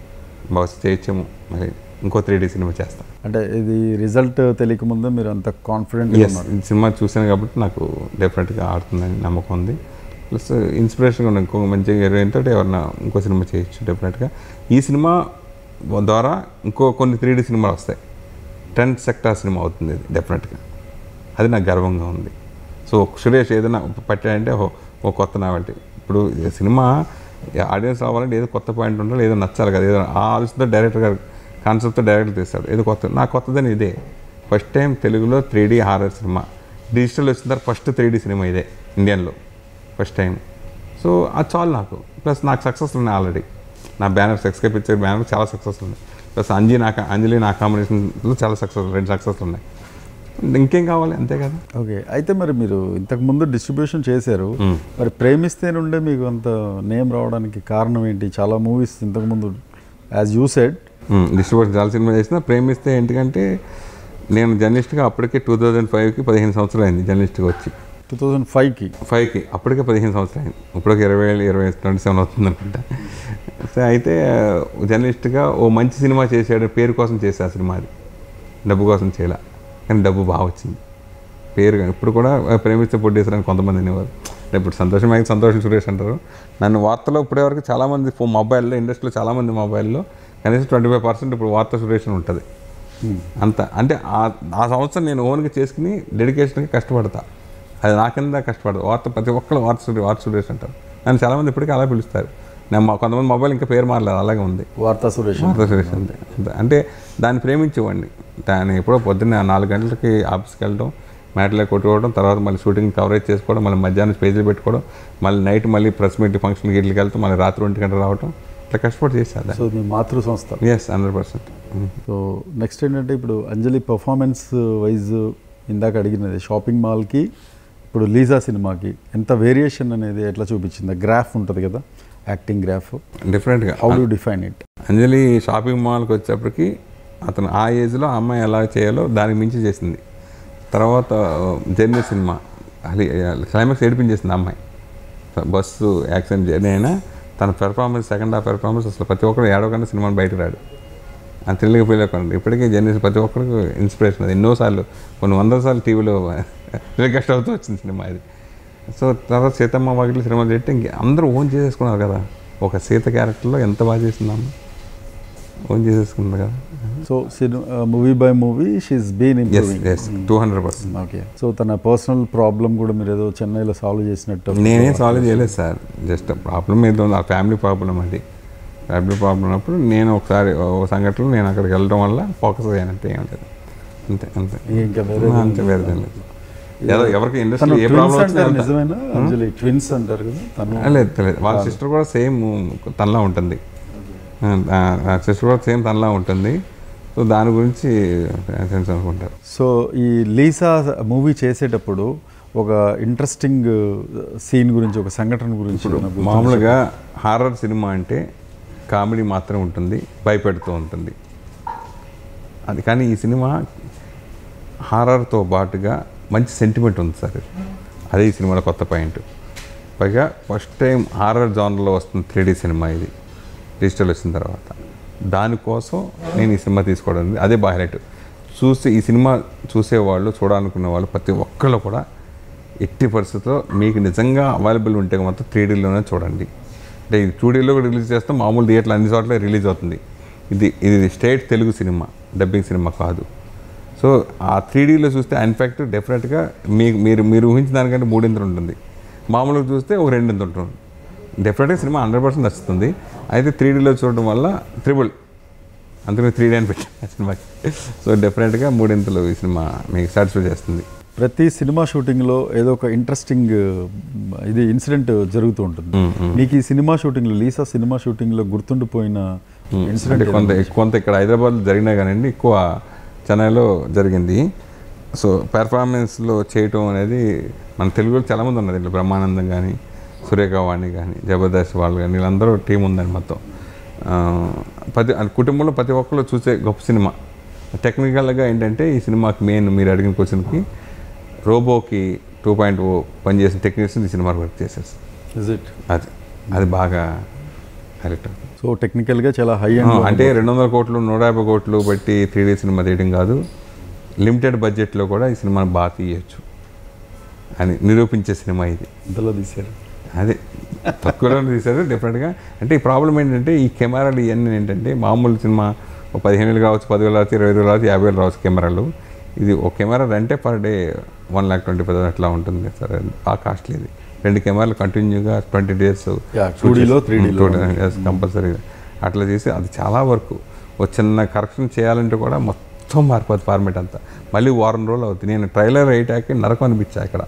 బహుశా చేయొచ్చేమో మరి ఇంకో త్రీ డీ సినిమా చేస్తాను అంటే ఇది రిజల్ట్ తెలియక ముందే మీరు అంత కాన్ఫిడెంట్ ఎస్ ఈ సినిమా చూసాను కాబట్టి నాకు డెఫినెట్గా ఆడుతుందని నమ్మకం ఉంది ప్లస్ ఇన్స్పిరేషన్గా ఉన్న ఇంకో మంచి హీరోయిన్ తోటి ఎవరన్నా ఇంకో సినిమా చేయొచ్చు డెఫినెట్గా ఈ సినిమా ద్వారా ఇంకో కొన్ని త్రీ సినిమాలు వస్తాయి టెన్ సెక్టార్ సినిమా అవుతుంది ఇది డెఫినెట్గా అది నాకు గర్వంగా ఉంది సో సురేష్ ఏదైనా పట్టాడంటే ఓ ఓ కొత్త నావల్టీ ఇప్పుడు ఈ సినిమా ఆడియన్స్ రావాలంటే ఏదో కొత్త పాయింట్ ఉండాలి ఏదో నచ్చాలి కదా ఏదో ఆ ఆలోచనతో డైరెక్టర్ గారు కాన్సెప్ట్తో డైరెక్టర్ తీస్తాడు ఏదో కొత్త నా కొత్తదని ఇదే ఫస్ట్ టైం తెలుగులో three D horror cinema digital వచ్చిన తర్వాత ఫస్ట్ త్రీ డీ సినిమా ఇదే ఇండియన్లో ఫస్ట్ టైం సో అది చాలు నాకు ప్లస్ నాకు సక్సెస్ ఉన్నాయి ఆల్రెడీ నా బ్యానర్ సెక్స్కే పిక్చర్ బ్యానర్ చాలా సక్సెస్ ఉన్నాయి ప్లస్ అంజీ నా అంజలి నా కాంబినేషన్లో చాలా సక్సెస్ రెండు సక్సెస్ ఉన్నాయి ఇంకేం కావాలి అంతే కదా ఓకే అయితే మరి మీరు ఇంతకు ముందు డిస్ట్రిబ్యూషన్ చేశారు మ్మ్. మరి ప్రేమిస్తే నుండే మీకు అంత నేమ్ రావడానికి కారణం ఏంటి చాలా మూవీస్ ఇంతకు ముందు యాజ్ యూ సెడ్ డిస్ట్రిబ్యూషన్ చాలా సినిమా చేసిన ప్రేమిస్తే ఏంటంటే నేను జర్నలిస్ట్గా అప్పటికే టూ థౌజండ్ ఫైవ్కి పదిహేను సంవత్సరాలు అయింది జర్నలిస్ట్గా వచ్చి టూ థౌజండ్ ఫైవ్కి ఫైవ్కి అప్పటికే పదిహేను సంవత్సరాలు అయింది ఇప్పటికి ఇరవై ఏళ్ళు ఇరవై ట్వంటీ సెవెన్ అవుతుంది అనుకుంటా సో అయితే జర్నలిస్ట్గా ఓ మంచి సినిమా చేశాడు పేరు కోసం చేసా ఆ సినిమా అది డబ్బు కోసం చేయలే కానీ డబ్బు బాగా వచ్చింది పేరు కానీ ఇప్పుడు కూడా ప్రేమిస్తే పొట్టేసారని కొంతమంది అనేవారు అంటే ఇప్పుడు సంతోషం అయితే సంతోషం సురేష్ అంటారు నన్ను వార్తలో ఇప్పటివరకు చాలామంది ఫో మొబైల్లో ఇండస్ట్రీలో చాలామంది మొబైల్లో కనీసం ట్వంటీ ఫైవ్ పర్సెంట్ ఇప్పుడు వార్త సురేష్ అని ఉంటుంది అంత అంటే ఆ- ఆ సంవత్సరం నేను ఓన్గా చేసుకుని డెడికేషన్గా కష్టపడతా అది నా కింద కష్టపడదు వార్త ప్రతి ఒక్కరు వార్త సురేష్ వార్త సురేష్ అంటారు నన్ను చాలామంది ఇప్పటికీ అలా పిలుస్తారు నేను మా- కొంతమంది మొబైల్ ఇంకా పేరు మారలేదు అలాగే ఉంది వార్తా సురేష్ వార్త సురేష్ అంతే అంతే. అంటే దాన్ని ప్రేమించేవాడిని దాన్ని ఎప్పుడో పొద్దున్న నాలుగు గంటలకి ఆఫీస్కి వెళ్ళడం మ్యాట్లో కొట్టుకోవడం తర్వాత మళ్ళీ షూటింగ్ కవరేజ్ చేసుకోవడం మళ్ళీ మధ్యాహ్నం పేజీలు పెట్టుకోవడం మళ్ళీ నైట్ మళ్ళీ ప్రెస్ మీట్ ఫంక్షన్ గిట్లకి వెళ్తే మళ్ళీ రాత్రి ఒంటి గంట రావడం ఇట్లా కష్టపడి చేశాను సో మీ మాతృ సంస్థ yes hundred percent so next ఏంటంటే ఇప్పుడు అంజలి పర్ఫార్మెన్స్ వైజ్ ఇందాక అడిగినది షాపింగ్ మాల్కి ఇప్పుడు లీజా సినిమాకి ఎంత వేరియేషన్ అనేది ఎట్లా చూపించింది గ్రాఫ్ ఉంటుంది కదా యాక్టింగ్ గ్రాఫ్ డిఫరెంట్గా how do define it Anjali shopping మాల్కి వచ్చేప్పటికి అతను ఆ ఏజ్లో ఆ అమ్మాయి ఎలా చేయాలో దానికి మించి చేసింది తర్వాత జర్నీ సినిమా అది క్లైమాక్స్ ఏడిపించేసింది ఆ అమ్మాయి బస్సు యాక్సిడెంట్ జర్నీ అయినా తన పెర్ఫార్మెన్స్ సెకండ్ హాఫ్ పెర్ఫార్మెన్స్ అసలు ప్రతి ఒక్కరు ఏడవకుండా సినిమాని బయటకు రాడు ఆ థ్రిల్గా ఫీల్ అవ్వకండి ఇప్పటికీ జర్నీస్ ప్రతి ఒక్కరికి ఇన్స్పిరేషన్ అది ఎన్నోసార్లు కొన్ని వందల సార్లు టీవీలో టెలికాస్ట్ అవుతూ వచ్చింది సినిమా ఇది సో తర్వాత సీతమ్మ వాకిలి సినిమా చేస్తే ఇంక అందరూ ఓన్ చేసేసుకున్నారు కదా ఒక సీత క్యారెక్టర్లో ఎంత బాగా చేసిందమ్మ ఓన్ చేసేసుకున్నారు కదా so movie by movie she's been as improving as two hundred percent okay so తన పర్సనల్ ప్రాబ్లం కూడా మీరు ఏదో చెన్నైలో సాల్వ్ చేసినట్టు నేనేం సాల్వ్ చేయలేదు సార్ జస్ట్ ప్రాబ్లం ఏదో ఉంది ఆ ఫ్యామిలీ ప్రాబ్లం అది ఫ్యామిలీ ప్రాబ్లం ఉన్నప్పుడు నేను ఒకసారి ఒక సంఘటనలో నేను అక్కడికి వెళ్ళడం వల్ల ఫోకస్ అయ్యాను అంతే ఏం లేదు అంతే అంతే ఇంకా వేరే ఆ, అంతే వేరేదేం లేదు ఏదో ఎవరికి తను ఇండస్ట్రీ ఏ ట్విన్స్ ప్రాబ్లం అంటారు వచ్చినా నిజమేనా అంజలి ట్విన్స్ అంటారు కదా తను లేదు తెలియదు వాళ్ళ సిస్టర్ కూడా సేమ్ తనలా ఉంటుంది సిస్టర్ కూడా సేమ్ తనలా ఉంటుంది సో దాని గురించి టెన్షన్ అనుకుంటారు సో ఈ లీసా మూవీ చేసేటప్పుడు ఒక ఇంట్రెస్టింగ్ సీన్ గురించి ఒక సంఘటన గురించి ఏమైనా గుర్తు- మామూలుగా హారర్ సినిమా అంటే కామెడీ మాత్రం ఉంటుంది భయపెడుతూ ఉంటుంది అది కానీ ఈ సినిమా హారర్తో పాటుగా మంచి సెంటిమెంట్ ఉంది సార్ అదే ఈ సినిమాలో కొత్త పాయింట్ పైగా ఫస్ట్ టైం హారర్ జానర్లో వస్తుంది త్రీ సినిమా ఇది డిజిటల్ వచ్చిన తర్వాత దానికోసం నేను ఈ సినిమా తీసుకోవడం జరిగింది. అదే బాగా హైలైట్ చూసి ఈ సినిమా చూసేవాళ్ళు చూడాలనుకునే వాళ్ళు ప్రతి ఒక్కళ్ళు కూడా ఎట్టి పరిస్థితుల్లో మీకు నిజంగా అవైలబుల్ ఉంటే మాత్రం త్రీ డీలోనే చూడండి అంటే ఇది టూ డీలో కూడా రిలీజ్ చేస్తాం మామూలు థియేటర్లు అన్ని చోట్ల రిలీజ్ అవుతుంది ఇది ఇది state Telugu cinema dubbing cinema కాదు సో ఆ త్రీ డీలో చూస్తే ఇన్ఫ్యాక్ట్ డెఫినెట్గా మీకు మీరు మీరు ఊహించిన దానికంటే మూడింతలు ఉంటుంది మామూలుగా చూస్తే ఒక రెండింత ఉంటుంది డెఫినెట్గా సినిమా హండ్రెడ్ పర్సెంట్ నచ్చుతుంది అయితే త్రీ డీలో చూడడం వల్ల త్రిబుల్ అందుకని త్రీ డీ అని పెట్టాను ఆ సినిమాకి సో డెఫినెట్గా మూడింతలు ఈ సినిమా మీకు సాటిస్ఫై చేస్తుంది ప్రతి సినిమా షూటింగ్లో ఏదో ఒక ఇంట్రెస్టింగ్ ఇది ఇన్సిడెంట్ జరుగుతూ ఉంటుంది మీకు ఈ సినిమా షూటింగ్లో లీసా సినిమా షూటింగ్లో గుర్తుండిపోయిన అంటే ఇన్సిడెంట్ కొంత కొంత ఇక్కడ హైదరాబాద్లో జరిగినా కానివ్వండి ఎక్కువ చెన్నైలో జరిగింది సో పెర్ఫార్మెన్స్లో చేయటం అనేది మన తెలుగులో చాలామంది ఉన్నారు ఇట్లా బ్రహ్మానందం కానీ సూర్యకావాణి కానీ జబర్దస్త్ వాళ్ళు కానీ వీళ్ళందరూ టీం ఉందండి మొత్తం ఆ, ప్రతి ఆ కుటుంబంలో ప్రతి ఒక్కరు చూసే గొప్ప సినిమా టెక్నికల్గా ఏంటంటే ఈ సినిమాకి మెయిన్ మీరు అడిగిన క్వశ్చన్కి రోబోకి టూ పాయింట్ ఓ పనిచేసిన టెక్నీషియన్ ఈ సినిమాకి వర్క్ చేసేసి ఇస్ ఇట్ అది అది బాగా హైలైట్ సో టెక్నికల్గా చాలా హై ఆ, అండ్ అంటే రెండు వందల కోట్లు నూట యాభై కోట్లు పెట్టి త్రీ డీ సినిమా తీయడం కాదు లిమిటెడ్ బడ్జెట్లో కూడా ఈ సినిమాని బాగా తీయచ్చు అని నిరూపించే సినిమా ఇది ఇంతలో తీశారు అదే తక్కువలో తీశారు డెఫినెట్గా అంటే ఈ ప్రాబ్లం ఏంటంటే ఈ కెమెరాలు ఇవన్నీ ఏంటంటే మామూలు సినిమా ఒక పదిహేను వేలు కావచ్చు పదివేలు రావచ్చు ఇరవై వేలు రావచ్చు యాభై వేలు రావచ్చు కెమెరాలు ఇది ఒక కెమెరా రెంటే per day one lakh twenty five అట్లా ఉంటుంది సార్ ఆ కాస్ట్లీ ఇది రెండు కెమెరాలు కంటిన్యూగా ట్వంటీ డేస్ Yeah, 2D లో, 3D లో. కంపల్సరీగా అట్లా చేసి అది చాలా వరకు ఒక చిన్న కరెక్షన్ చేయాలంటే కూడా మొత్తం మారిపోతుంది ఫార్మేట్ అంతా మళ్ళీ వారం రోజులు అవుతుంది నేను ట్రైలర్ వేయటానికి నరకం అనిపించా ఇక్కడ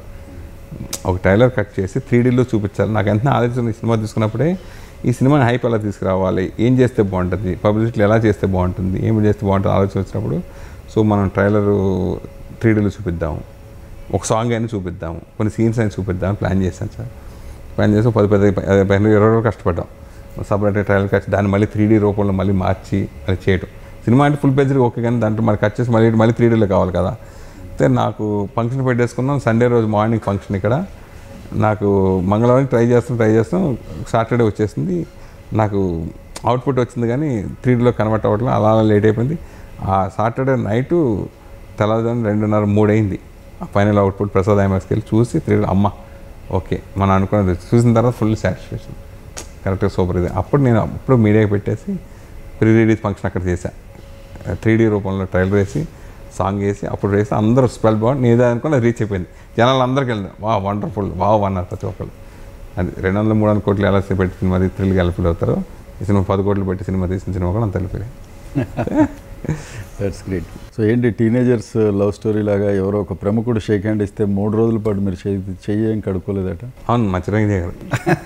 ఒక ట్రైలర్ కట్ చేసి త్రీ డీలో చూపించాలి నాకు ఎంత ఆలోచన ఈ సినిమా తీసుకున్నప్పుడే ఈ సినిమాని హైప్ ఎలా తీసుకురావాలి ఏం చేస్తే బాగుంటుంది పబ్లిసిటీలు ఎలా చేస్తే బాగుంటుంది ఏమి చేస్తే బాగుంటుంది ఆలోచన వచ్చినప్పుడు సో మనం ట్రైలర్ త్రీ డీలో చూపిద్దాము ఒక సాంగ్ అయినా చూపిద్దాము కొన్ని సీన్స్ అయినా చూపిద్దాం ప్లాన్ చేశాను సార్ ప్లాన్ చేసి ఒక పది పది పది- పదిహేను ఇరవై రోజులు కష్టపడ్డాం సపరేట్ ట్రైలర్ కట్ దాన్ని మళ్ళీ త్రీ డీ రూపంలో మళ్ళీ మార్చి అది చేయటం సినిమా అంటే ఫుల్ పేజ్ ఓకే కానీ దాంట్లో మరి కట్ చేసి మళ్ళీ మళ్ళీ త్రీ డీలో కావాలి కదా అయితే నాకు ఫంక్షన్ పెట్టేసుకున్నాం సండే రోజు మార్నింగ్ ఫంక్షన్ ఇక్కడ నాకు మంగళవారం ట్రై చేస్తాం ట్రై చేస్తాం సాటర్డే వచ్చేసింది నాకు అవుట్పుట్ వచ్చింది కానీ త్రీ డీలో కన్వర్ట్ అవ్వట్లేదు అలా అలా లేట్ అయిపోయింది ఆ సాటర్డే నైటు తెల్లవారుజామున రెండున్నర మూడు అయింది ఆ ఫైనల్ అవుట్పుట్ ప్రసాద్ ఐమాక్స్కి వెళ్ళి చూసి త్రీ అమ్మ ఓకే మనం అనుకున్నది చూసిన తర్వాత ఫుల్ సాటిస్ఫాక్షన్ కరెక్ట్గా సూపర్ ఇది అప్పుడు నేను అప్పుడు మీడియాకి పెట్టేసి ప్రీ రిలీజ్ ఫంక్షన్ అక్కడ చేశా త్రీ డీ రూపంలో ట్రైలర్ వేసి సాంగ్ వేసి అప్పుడు వేసి అందరూ స్పెల్ బాగుంది నేను అనుకుని రీచ్ అయిపోయింది జనాలు అందరికి వెళ్ళింది వా వండర్ఫుల్ వా అన్నారు ప్రతి ఒక్కరు అది రెండు వందల మూడు వందల కోట్లు ఎలా పెట్టి సినిమా త్రిల్గా వెళ్ళిపోయి అవుతారో ఈ సినిమా పది కోట్లు పెట్టి సినిమా తీసిన సినిమా కూడా అంత వెళ్ళిపోయాయి దట్స్ గ్రేట్ సో ఏంటి టీనేజర్స్ లవ్ స్టోరీ లాగా ఎవరో ఒక ప్రముఖుడు షేక్ హ్యాండ్ ఇస్తే మూడు రోజుల పాటు మీరు చెయ్యి చెయ్యి ఏం కడుక్కోలేదట అవును మా చిరంజీవి గారు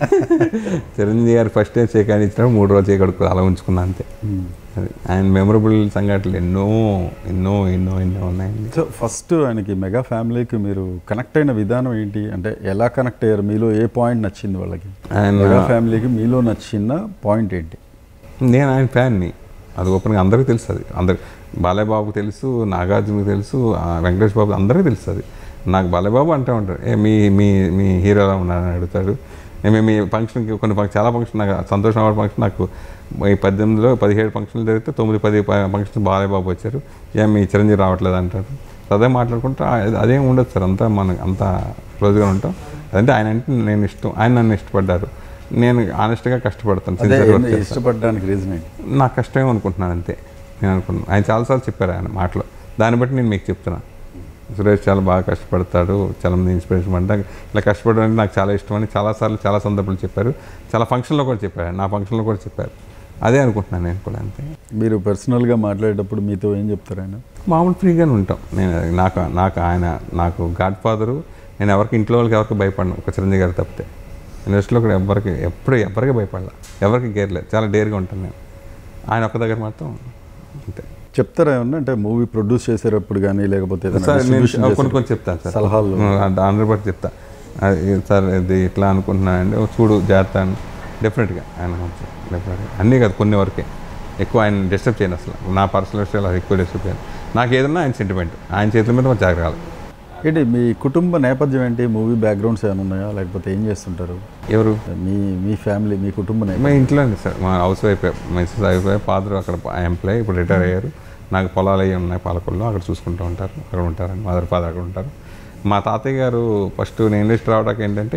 చిరంజీవి గారు ఫస్ట్ టైం చేకాని ఇచ్చినప్పుడు మూడు రోజులు చేయకడుకు అలా ఉంచుకున్నా అంతే అది ఆయన మెమరబుల్ సంఘటనలు ఎన్నో ఎన్నో ఎన్నో ఎన్నో ఉన్నాయండి సో ఫస్ట్ ఆయనకి మెగా ఫ్యామిలీకి మీరు కనెక్ట్ అయిన విధానం ఏంటి అంటే ఎలా కనెక్ట్ అయ్యారు మీలో ఏ పాయింట్ నచ్చింది వాళ్ళకి ఆయన మెగా ఫ్యామిలీకి మీలో నచ్చిన పాయింట్ ఏంటి నేను ఆయన ఫ్యాన్ని అది ఓపెన్గా అందరికీ తెలుసు అది అందరి బాలయ్య బాబుకి తెలుసు నాగార్జునకి తెలుసు ఆ వెంకటేష్ బాబు అందరికీ తెలుసు అది నాకు బాలయ్య బాబు అంటూ ఉంటారు ఏ మీ మీ మీ హీరో ఎలా ఉన్నారని అడుగుతాడు నేను మీ ఫంక్షన్కి కొన్ని ఫంక్షన్ చాలా ఫంక్షన్ నాకు సంతోషం అవార్డు ఫంక్షన్ నాకు ఈ పద్దెనిమిదిలో పదిహేడు ఫంక్షన్లు జరిగితే తొమ్మిది పది ఫంక్షన్ బాలయ్య బాబు వచ్చారు ఏం మీ చిరంజీవి రావట్లేదు అంటారు అదే మాట్లాడుకుంటా అది- అదేం ఉండదు సార్ అంతా మన అంతా క్లోజ్గా ఉంటాం అదంటే ఆయన అంటే నేను ఇష్టం ఆయన నన్ను ఇష్టపడ్డారు నేను ఆనెస్ట్గా కష్టపడతాను అదే sincere work ఏంది చేస్తాను. ఇష్టపడడానికి రీజన్ ఏంటి నా కష్టమే అనుకుంటున్నాను అంతే నేను అనుకున్నాను ఆయన చాలాసార్లు చెప్పారు ఆయన మాటలో దాన్ని బట్టి నేను మీకు చెప్తున్నా సురేష్ చాలా బాగా కష్టపడతాడు చాలా మంది ఇన్స్పిరేషన్ పడ్డా ఇలా కష్టపడడం అంటే నాకు చాలా ఇష్టం అని చాలాసార్లు చాలా సందర్భాలు చెప్పారు చాలా ఫంక్షన్లో కూడా చెప్పారు నా ఫంక్షన్లో కూడా చెప్పారు అదే అనుకుంటున్నాను నేను కూడా అంతే మీరు పర్సనల్గా మాట్లాడేటప్పుడు మీతో ఏం చెప్తారు ఆయన మామూలు ఫ్రీగానే ఉంటాం నేను నాకు నాకు ఆయన నాకు గాడ్ ఫాదరు నేను ఎవరికి ఇంట్లో వాళ్ళకి ఎవరికి భయపడను ఒక చిరంజీవి గారు తప్పితే ఇండస్ట్రీలో కూడా ఎవరికి ఎప్పుడు ఎవరికి భయపడలా ఎవరికి గేర్లేదు చాలా డేర్గా ఉంటాను నేను ఆయన ఒక్క దగ్గర మాత్రం అంతే చెప్తారా ఏమన్నా అంటే మూవీ ప్రొడ్యూస్ చేసేటప్పుడు కానీ లేకపోతే ఏదైనా సార్ నేను distribution కొన్ని చేసేటప్పుడు కొన్ని చెప్తాను సార్ సలహాలు. అందరి బట్టి చెప్తా అది సార్ ఇది ఇట్లా అనుకుంటున్నానండి ఓ చూడు జాగ్రత్త అని డెఫినెట్గా ఆయన కొంచెం డెఫినెట్గా అన్నీ కాదు కొన్ని వరకే ఎక్కువ ఆయన డిస్టర్బ్ చేయను అసలు నా పర్సనల్ విషయాలు అది ఎక్కువ డిస్టర్బ్ చేయను నాకు ఏదన్నా ఆయన సెంటిమెంట్ ఆయన చేతుల మీద మాకు జాగ్రత్త ఏంటి మీ కుటుంబ నేపథ్యం ఏంటి మూవీ బ్యాక్గ్రౌండ్స్ ఏమైనా ఉన్నాయా లేకపోతే ఏం చేస్తుంటారు ఎవరు మీ మీ ఫ్యామిలీ మీ కుటుంబ నేపథ్యం మా ఇంట్లోనే సార్ మా housewife Mrs housewife father అక్కడ ఎంప్లాయ్ ఇప్పుడు రిటైర్ అయ్యారు నాకు పొలాలు అవి ఉన్నాయి పాలకొల్లో అక్కడ చూసుకుంటూ ఉంటారు అక్కడ ఉంటారండి మదర్ ఫాదర్ అక్కడ ఉంటారు మా తాతయ్య గారు ఫస్ట్ నేను ఇండస్ట్రీ రావడానికి ఏంటంటే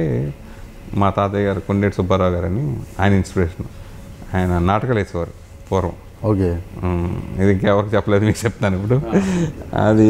మా తాతయ్య గారు కొండేటి సుబ్బారావు గారని ఆయన ఇన్స్పిరేషన్ ఆయన నాటకాలు వేసేవారు పూర్వం ఓకే ఉమ్, ఇది ఇంకెవరికి చెప్పలేదు మీకు చెప్తాను ఇప్పుడు అది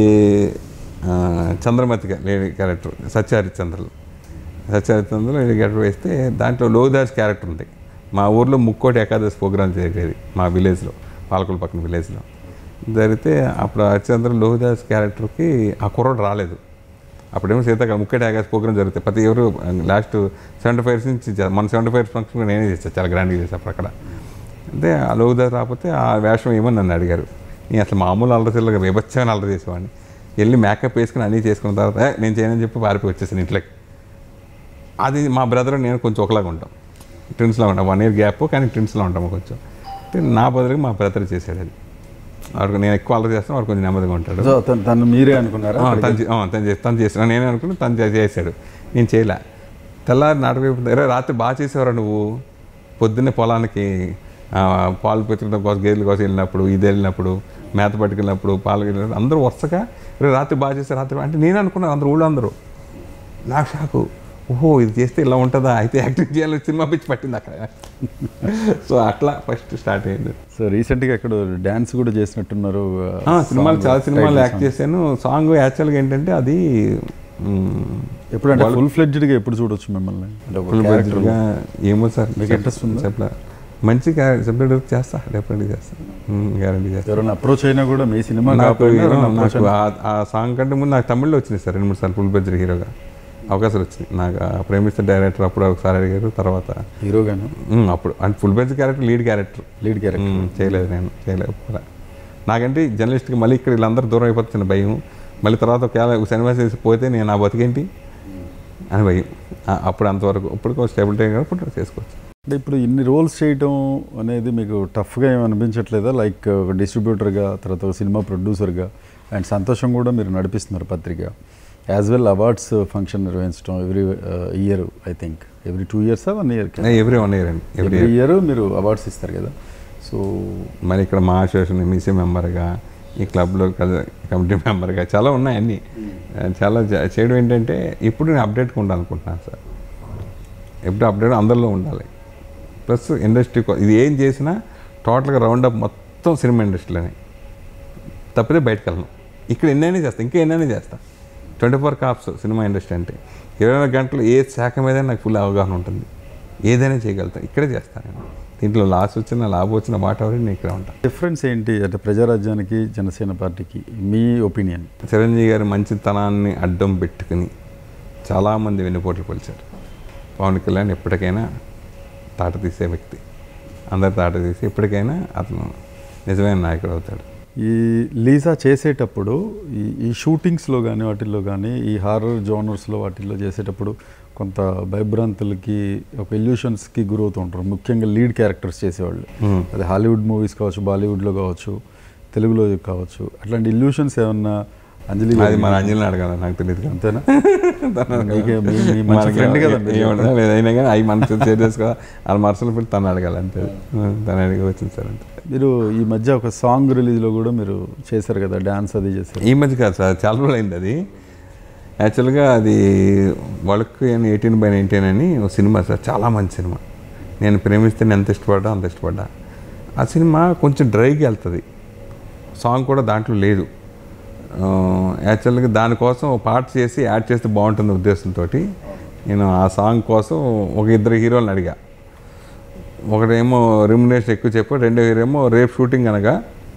ఆ, చంద్రమతిగా లేడీ క్యారెక్టర్ సత్యహరిచంద్రలు సత్యహరిచంద్రలో లేడీ క్యారెక్టర్ వేస్తే దాంట్లో లోదాస్ క్యారెక్టర్ ఉంది మా ఊర్లో ముక్కోటి ఏకాదశి ప్రోగ్రామ్ జరిగేది మా విలేజ్లో పాలకుల పక్కన విలేజ్లో జరిగితే అప్పుడు హరిచంద్ర లోహిదాస్ క్యారెక్టర్కి ఆ కుర్రోడు రాలేదు అప్పుడేమో సీతాకాలం ముక్కటి ఏకాదశి ప్రోగ్రామ్ జరుగుతాయి ప్రతి ఎవరు లాస్ట్ సెవెంటీ ఫైవ్ ఇయర్స్ నుంచి చే- మన సెవెంటీ ఫైవ్ ఫంక్షన్ కూడా నేనే చేశాను చాలా గ్రాండ్గా చేశాను అప్పుడు అక్కడ అంటే ఆ లోహిదాస్ రాకపోతే ఆ వేషం ఏమని నన్ను అడిగారు నేను అసలు మామూలు అల్లరిచిల్లగా రేపచ్చామని అల్లరి చేసేవాడిని వెళ్ళి మేకప్ వేసుకుని అన్నీ చేసుకున్న తర్వాత "ఏ, నేను చేయనని చెప్పి పారిపోయి వచ్చేసాను ఇంట్లోకి అది మా బ్రదర్ నేను కొంచెం ఒకలాగా ఉంటాం ట్విన్స్లో ఉంటాం వన్ ఇయర్ గ్యాప్ కానీ ట్విన్స్లో ఉంటాం కొంచెం అంటే నా బదులుగా మా బ్రదర్ చేశాడు అది వాడు నేను ఎక్కువ అల్లరి చేస్తాను వాడు కొంచెం నెమ్మదిగా ఉంటాడు సో తను తను మీరే అనుకున్నారా ఆ, తను చే- ఆ, తను చేసి తను చేసిన నేనే అనుకున్నా తను చే- చేశాడు నేను చేయలే తెల్లారి నాటకం అయిపోయింది "అరే, రాత్రి బాగా చేసేవారా నువ్వు పొద్దున్నే పొలానికి ఆ, పాలు పెట్టుకోవడం కోసం గేదెల కోసం వెళ్ళినప్పుడు ఇది వెళ్ళినప్పుడు మేత పట్టుకెళ్ళినప్పుడు పాలు వెళ్ళినప్పుడు అందరూ వరుసగా "అరే, రాత్రి బాగా చేశారు రాత్రి బా-" అంటే నేను అనుకున్నాను అందరూ ఊళ్ళో అందరూ నాకు షాకు ఓహో ఇది చేస్తే ఇలా ఉంటుందా అయితే యాక్టింగ్ చేయాలని సినిమా పిచ్చి పట్టింది అక్కడ సో అట్లా ఫస్ట్ స్టార్ట్ అయింది సో రీసెంట్గా ఎక్కడ డ్యాన్స్ కూడా చేసినట్టున్నారు ఆ, సినిమాలు చాలా సినిమాలు యాక్ట్ చేశాను సాంగ్ యాక్చువల్గా ఏంటంటే అది మ్, ఎప్పుడంటే ఫుల్ ఫ్లెడ్జ్డ్గా ఎప్పుడు చూడొచ్చు మిమ్మల్ని అంటే ఒక ఫుల్ character బడ్జెట్గా ఏమో సార్ మీకు interest ఉందా? చెప్పలే మంచి సబ్జెక్ట్ చేస్తా డెఫినెట్గా చేస్తా గ్యారంటీ చేస్తా ఎవరైనా అప్రోచ్ అయినా కూడా మీ సినిమా నాకు కాకపోయినా ఎవరైనా approach నాకు ఆ- ఆ సాంగ్ కంటే ముందు నాకు తమిళ్లో వచ్చింది సార్ రెండు మూడు సార్లు ఫుల్ బడ్జెట్ హీరోగా అవకాశాలు వచ్చినాయి నాకు ఆ ప్రేమిస్తే డైరెక్టర్ అప్పుడు ఒకసారి అడిగారు తర్వాత హీరోగాను మ్, అప్పుడు అంటే full budget character lead character lead character మ్మ్. చేయలేదు నేను చేయలేకపోతే నాకంటే జర్నలిస్ట్కి మళ్ళీ ఇక్కడ వీళ్ళందరూ దూరం అయిపోతున్న భయం మళ్ళీ తర్వాత ఒకవేళ సినిమా చేసి పోతే నేను నా బతికేంటి అని భయం ఆ, అప్పుడు అంతవరకు ఇప్పుడు స్టేబిలిటీ అప్పుడు చేసుకోవచ్చు అంటే ఇప్పుడు ఇన్ని రోల్స్ చేయటం అనేది మీకు టఫ్గా ఏమి అనిపించట్లేదా లైక్ ఒక డిస్ట్రిబ్యూటర్గా తర్వాత ఒక సినిమా ప్రొడ్యూసర్గా అండ్ సంతోషం కూడా మీరు నడిపిస్తున్నారు పత్రిక యాజ్ వెల్ అవార్డ్స్ ఫంక్షన్ నిర్వహించడం every year I think every two years one year every one year అండి ఎవ్రీ ఎవ్రీ ఇయర్ మీరు అవార్డ్స్ ఇస్తారు కదా సో మరి ఇక్కడ మా అసోసియేషన్ ఎంఈసీ మెంబర్గా ఈ క్లబ్లో కమిటీ మెంబర్గా చాలా ఉన్నాయి అన్నీ చాలా చే- చేయడం ఏంటంటే ఇప్పుడు నేను అప్డేట్గా ఉండాలనుకుంటున్నాను సార్ ఎప్పుడు అప్డేట్ అందరిలో ఉండాలి ప్లస్ ఇండస్ట్రీ ఇది ఏం చేసినా టోటల్గా రౌండ్ అప్ మొత్తం సినిమా ఇండస్ట్రీలోనే తప్పితే బయటకు వెళ్ళను ఇక్కడ ఎన్నైనా చేస్తా ఇంకా ఎన్నైనా చేస్తా twenty four crafts cinema industry అంటే ఇరవై నాలుగు గంటలు ఏ శాఖ మీద నాకు ఫుల్ అవగాహన ఉంటుంది ఏదైనా చేయగలుగుతాను ఇక్కడే చేస్తాను నేను దీంట్లో లాస్ వచ్చిన లాభం వచ్చిన మాట ఎవరు నేను ఇక్కడ ఉంటాను డిఫరెన్స్ ఏంటి అంటే ప్రజారాజ్యానికి జనసేన పార్టీకి మీ ఒపీనియన్ చిరంజీవి గారి మంచితనాన్ని అడ్డం పెట్టుకుని చాలామంది వెన్నుపోట్లు కొలిచారు పవన్ కళ్యాణ్ ఎప్పటికైనా తాట తీసే వ్యక్తి అందరి తాట తీసి ఎప్పటికైనా అతను నిజమైన నాయకుడు అవుతాడు ఈ లీజా చేసేటప్పుడు ఈ ఈ షూటింగ్స్లో కానీ వాటిల్లో కానీ ఈ హారర్ జోనర్స్లో వాటిల్లో చేసేటప్పుడు కొంత భయభ్రాంతులకి ఒక ఇల్యూషన్స్కి గురవుతూ ఉంటారు ముఖ్యంగా లీడ్ క్యారెక్టర్స్ చేసేవాళ్ళు Hmm. అది హాలీవుడ్ మూవీస్ కావచ్చు బాలీవుడ్లో కావచ్చు తెలుగులో కావచ్చు అట్లాంటి ఇల్యూషన్స్ ఏమన్నా అంజలి అది గారి- మన అంజలిని అడగాల నాకు తెలియదు కదా. అంతేనా తను మీకే- మీ- మీ మంచి మనకి friend కదా మీరు. ఏమన్నా లేదు అయినా కానీ అవి మనసు షేర్ చేసుకో వాళ్ళ మనసులో పెట్టి తను అడగాలి అంతే తను అడిగి వచ్చింది సార్ అంతే మీరు ఈ మధ్య ఒక సాంగ్ రిలీజ్లో కూడా మీరు చేశారు కదా డ్యాన్స్ అది చేశారు ఈ మధ్య కాదు సార్ చాలా రోజులు అయింది అది యాక్చువల్గా అది వాళ్ళకి ఎయిటీన్ బై నైన్టీన్ అని ఒక సినిమా సార్ చాలా మంచి సినిమా నేను ప్రేమిస్తే నేను ఎంత ఇష్టపడ్డా అంత ఇష్టపడ్డా ఆ సినిమా కొంచెం డ్రైగా వెళ్తుంది సాంగ్ కూడా దాంట్లో లేదు ఆ, యాక్చువల్గా దానికోసం ఒక పాట చేసి యాడ్ చేస్తే బాగుంటుంది ఉద్దేశంతో నేను ఆ సాంగ్ కోసం ఒక ఇద్దరు హీరోలను అడిగా ఒకటేమో రిమ్యునేషన్ ఎక్కువ చెప్పు రెండో హీరో ఏమో రేపు షూటింగ్ అనగా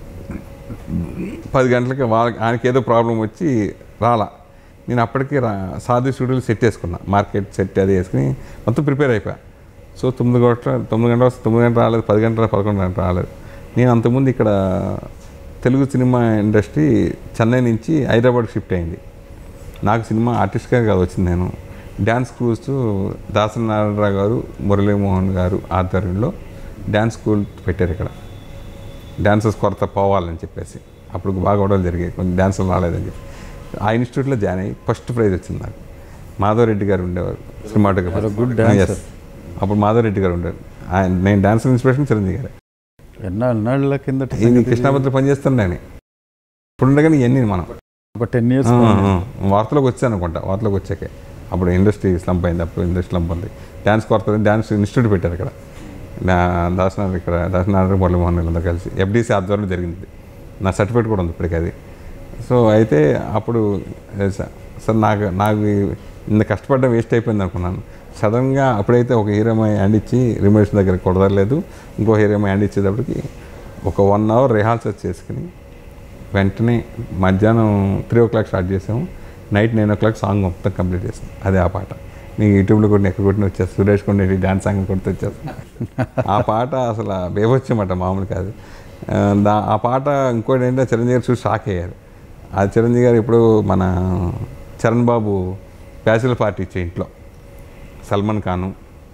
పది గంటలకి వాళ్ళకి ఆయనకి ఏదో ప్రాబ్లం వచ్చి రాలా నేను అప్పటికి రా సాధు స్టూడియోలు సెట్ చేసుకున్నా మార్కెట్ సెట్ అది వేసుకుని మొత్తం ప్రిపేర్ అయిపోయా సో తొమ్మిది గంటల తొమ్మిది గంటల తొమ్మిది గంటలు రాలేదు పది గంటల పదకొండు గంటలు రాలేదు నేను అంతకుముందు ఇక్కడ తెలుగు సినిమా ఇండస్ట్రీ చెన్నై నుంచి హైదరాబాద్ షిఫ్ట్ అయింది నాకు సినిమా ఆర్టిస్ట్గా కాదు వచ్చింది నేను డ్యాన్స్ స్కూల్స్ దాసరి నారాయణరావు గారు మురళీమోహన్ గారు ఆధ్వర్యంలో డ్యాన్స్ స్కూల్ పెట్టారు ఇక్కడ డాన్సర్స్ కొరత పోవాలని చెప్పేసి అప్పుడు బాగా గొడవలు జరిగాయి కొంచెం డాన్సర్లు రాలేదని చెప్పి ఆ ఇన్స్టిట్యూట్లో జాయిన్ అయ్యి ఫస్ట్ ప్రైజ్ వచ్చింది నాకు మాధవరెడ్డి గారు ఉండేవారు cinematographer You're a good dancer. అప్పుడు మాధవరెడ్డి గారు ఉండేవారు ఆయన నేను డాన్స్ ఇన్స్పిరేషన్ చిరంజీవి గారు ఎన్నా ఎన్నాళ్ళ కిందట ఇది కృష్ణాపత్రి పనిచేస్తున్నాను ఇప్పుడు ఉండగానే ఇవన్నీ మనం ఒక టెన్ ఇయర్స్ ఆ, ఆ, వార్తలోకి వచ్చాను అనుకుంటా వార్తలోకి వచ్చాకే అప్పుడు ఇండస్ట్రీ స్లంప్ అయింది అప్పుడు ఇండస్ట్రీ స్లంప్ ఉంది డ్యాన్స్ కొరత డ్యాన్స్ ఇన్స్టిట్యూట్ పెట్టారు ఇక్కడ దాసనాథ్ ఇక్కడ దాసనాథ్ మురళీమోహన్ వీళ్ళందరూ కలిసి ఎఫ్డీసీ ఆధ్వర్యంలో జరిగింది ఇది. నా సర్టిఫికేట్ కూడా ఉంది ఇప్పటికి అది సో అయితే అప్పుడు ఏ స- సార్ నాకు నాకు ఇంత కష్టపడడం వేస్ట్ అయిపోయింది అనుకున్నాను సడన్గా అప్పుడైతే ఒక హీరోమై హ్యాండ్ ఇచ్చి రిమోషన్ దగ్గర కొడదలేదు ఇంకో హీరోమై హ్యాండ్ ఇచ్చేటప్పటికి ఒక వన్ అవర్ రిహార్సల్ చేసుకుని వెంటనే మధ్యాహ్నం త్రీ ఓ క్లాక్ స్టార్ట్ చేసాము night nine o'clock song మొత్తం కంప్లీట్ చేసాం అదే ఆ పాట నీకు యూట్యూబ్లో కొట్టిన ఎక్కడ కొట్టిన వచ్చేసి సురేష్ కొండేటి డ్యాన్స్ సాంగ్ కొడితే వచ్చేస్తాను ఆ పాట అసలు బేవచ్చమాట మామూలు కాదు ఆ, దా ఆ పాట ఇంకోటి ఏంటంటే చిరంజీవి గారు చూసి షాక్ అయ్యారు ఆ చిరంజీవి గారు ఇప్పుడు మన చరణ్ బాబు బ్యాచులర్ పార్టీ ఇచ్చే ఇంట్లో సల్మాన్ ఖాను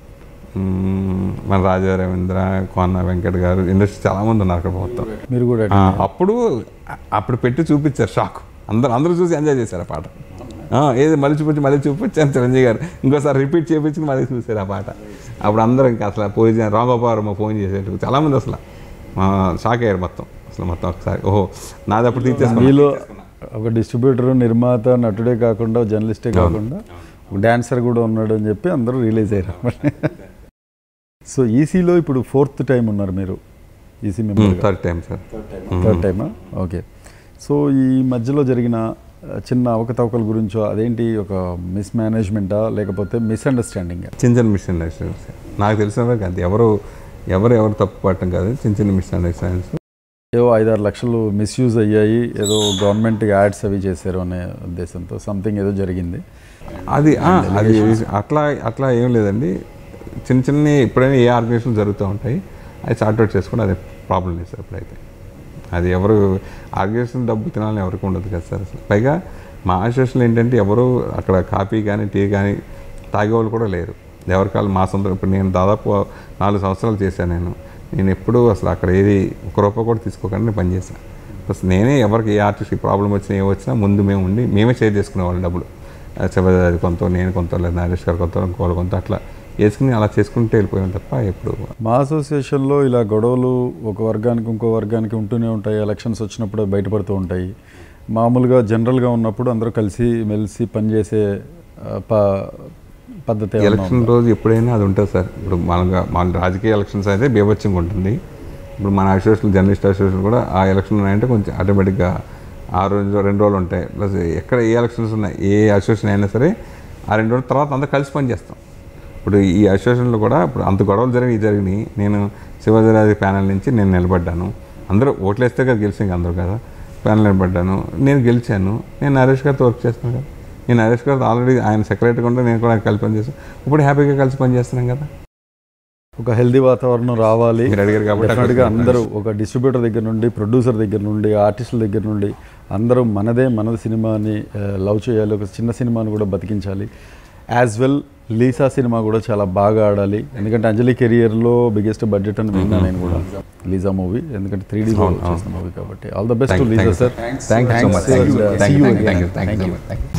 మ్మ్, మన రాజా రవీంద్ర కోన వెంకట్ గారు ఇండస్ట్రీ చాలామంది ఉన్నారు అక్కడ మొత్తం మీరు కూడా ఆ, అప్పుడు అప్పుడు పెట్టి చూపించారు షాక్ అందరు అందరూ చూసి ఎంజాయ్ చేశారు ఆ పాట ఆ, ఏది మళ్ళీ చూపించి మళ్ళీ చూపించాను చిరంజీవి గారు ఇంకోసారి రిపీట్ చేయించి మళ్ళీ చూశారు ఆ పాట అప్పుడు అందరూ ఇంకా అసలు పోయి రాఘోపారం ఫోన్ చేసేట్టు చాలామంది అసలు ఆ, షాక్ అయ్యారు మొత్తం అసలు మొత్తం ఒకసారి ఓహో నాది అప్పుడు తీసేసుకున్నాను మీలో ఒక డిస్ట్రిబ్యూటర్ నిర్మాత నటుడే కాకుండా జర్నలిస్టే కాకుండా ఒక డాన్సర్ కూడా ఉన్నాడు అని చెప్పి అందరూ రిలీజ్ అయ్యారు సో ఈసీలో ఇప్పుడు ఫోర్త్ టైం ఉన్నారు మీరు EC member third time sir third టైమా ఓకే సో ఈ మధ్యలో జరిగిన ఆ, చిన్న అవకతవకల గురించో అదేంటి ఒక మిస్ మేనేజ్మెంటా లేకపోతే మిస్అండర్స్టాండింగ్ చిన్న చిన్న మిస్ అండర్స్టాండింగ్స్ నాకు తెలిసిన వరకు అది ఎవరు ఎవరు ఎవరు తప్పు పడటం కాదు చిన్న చిన్న మిస్ అండర్స్టాండింగ్స్ ఏవో ఐదారు లక్షలు మిస్యూజ్ అయ్యాయి ఏదో గవర్నమెంట్ యాడ్స్ అవి చేశారు అనే ఉద్దేశంతో సంథింగ్ ఏదో జరిగింది అది ఆ, అది అట్లా అట్లా ఏం లేదండి చిన్న చిన్న ఎప్పుడైనా ఏ ఆర్గనైజేషన్ జరుగుతూ ఉంటాయి అది సార్ట్అవుట్ చేసుకుని అది ప్రాబ్లం లేదు సార్ ఇప్పుడైతే అది ఎవరు ఆర్గనైజేషన్ డబ్బు తినాలని ఎవరికి ఉండదు కదా సార్ అసలు పైగా మా అసోసియేషన్ ఏంటంటే ఎవరు అక్కడ కాఫీ కానీ టీ కానీ తాగేవాళ్ళు కూడా లేరు ఎవరికాళ్ళు మా సొంతం ఇప్పుడు నేను దాదాపు నాలుగు సంవత్సరాలు చేశాను నేను నేను ఎప్పుడూ అసలు అక్కడ ఏది ఒక రూపాయి కూడా తీసుకోకుండా నేను పనిచేశాను ప్లస్ నేనే ఎవరికి ఏ ఆర్టిస్ట్కి ప్రాబ్లం వచ్చినా ఏ వచ్చినా ముందు మేము ఉండి మేమే షేర్ చేసుకునేవాళ్ళం డబ్బులు చివరి కొంత నేను కొంత లేదా నరేష్ గారు కొంత ఇంకోళ్ళు కొంత అట్లా వేసుకుని అలా చేసుకుంటూ వెళ్ళిపోయాం తప్ప ఎప్పుడు మా అసోసియేషన్లో ఇలా గొడవలు ఒక వర్గానికి ఇంకో వర్గానికి ఉంటూనే ఉంటాయి ఎలక్షన్స్ వచ్చినప్పుడు అవి బయటపడుతూ ఉంటాయి మామూలుగా జనరల్గా ఉన్నప్పుడు అందరూ కలిసి మెలిసి పనిచేసే ఆ, ప పద్ధతి ఏమన్నా ఎలక్షన్ ఉందా? రోజు ఎప్పుడైనా అది ఉంటుంది సార్ ఇప్పుడు మనగా మన రాజకీయ ఎలక్షన్స్ అయితే బీభత్సంగా ఉంటుంది ఇప్పుడు మన అసోసియేషన్ జర్నలిస్ట్ అసోసియేషన్ కూడా ఆ ఎలక్షన్ ఉన్నాయంటే కొంచెం ఆటోమేటిక్గా ఆ రోజు రెండు రోజులు ఉంటాయి ప్లస్ ఎక్కడ ఏ ఎలక్షన్స్ ఉన్నాయి ఏ అసోసియేషన్ అయినా సరే ఆ రెండు రోజుల తర్వాత అందరూ కలిసి పని చేస్తాం ఇప్పుడు ఈ అసోసియేషన్లో కూడా ఇప్పుడు అంత గొడవలు జరిగి జరిగినాయి నేను శివాజీరాజు ప్యానల్ నుంచి నేను నిలబడ్డాను అందరూ ఓట్లేస్తే కదా గెలిచాం అందరూ కదా ప్యానల్ నిలబడ్డాను నేను గెలిచాను నేను నరేష్ గారితో వర్క్ చేస్తున్నాను కదా నేను నరేష్ గారితో ఆల్రెడీ ఆయన సెక్రటరీగా ఉంటే నేను కూడా కలిసి పనిచేస్తాను ఇప్పుడు హ్యాపీగా కలిసి పనిచేస్తున్నాం కదా ఒక హెల్దీ వాతావరణం రావాలి మీరు అడిగారు కాబట్టి డెఫినెట్గా అందరూ ఒక డిస్ట్రిబ్యూటర్ దగ్గర నుండి ప్రొడ్యూసర్ దగ్గర నుండి ఆర్టిస్టుల దగ్గర నుండి అందరూ మనదే మనది సినిమాని లవ్ చేయాలి ఒక చిన్న సినిమాని కూడా బతికించాలి యాజ్ వెల్ లీసా సినిమా కూడా చాలా బాగా ఆడాలి ఎందుకంటే అంజలి కెరియర్లో బిగ్గెస్ట్ బడ్జెట్ అని విన్నా నేను కూడా లీజా మూవీ ఎందుకంటే త్రీ డీ చేసిన మూవీ కాబట్టి all the best Lisa sir thank you so much thank you thank you thank you so much thank you